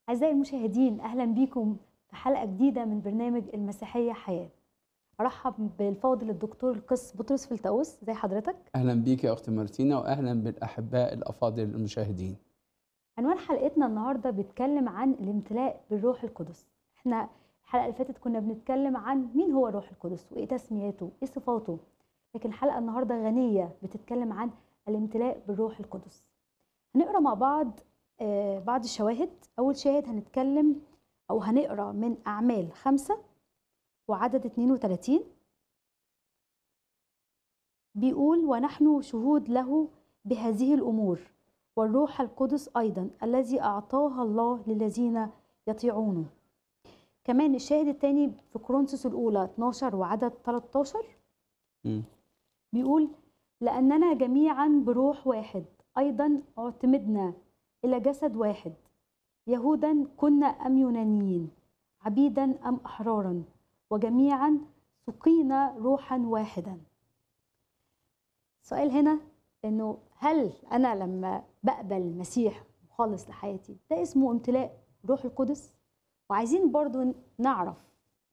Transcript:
أعزائي المشاهدين أهلا بكم في حلقة جديدة من برنامج المسيحية حياة أرحب بالفاضل الدكتور القس بطرس فلتاوس زي حضرتك اهلا بيك يا اختي مارتينا واهلا بالاحباء الافاضل المشاهدين عنوان حلقتنا النهاردة بيتكلم عن الامتلاء بالروح القدس احنا الحلقة اللي فاتت كنا بنتكلم عن مين هو الروح القدس وإيه تسمياته إيه صفاته لكن الحلقة النهاردة غنية بتتكلم عن الامتلاء بالروح القدس هنقرا مع بعض آه، بعض الشواهد أول شاهد هنتكلم أو هنقرا من أعمال خمسة وعدد 32 بيقول ونحن شهود له بهذه الأمور والروح القدس أيضا الذي أعطاها الله للذين يطيعونه كمان الشاهد الثاني في كورنثوس الأولى 12 وعدد 13 مم. بيقول لأننا جميعا بروح واحد أيضا اعتمدنا إلى جسد واحد يهودا كنا أم يونانيين عبيدا أم أحرارا وجميعا سقينا روحا واحدا السؤال هنا انه هل انا لما بقبل المسيح مخلص لحياتي ده اسمه امتلاء روح القدس وعايزين برضو نعرف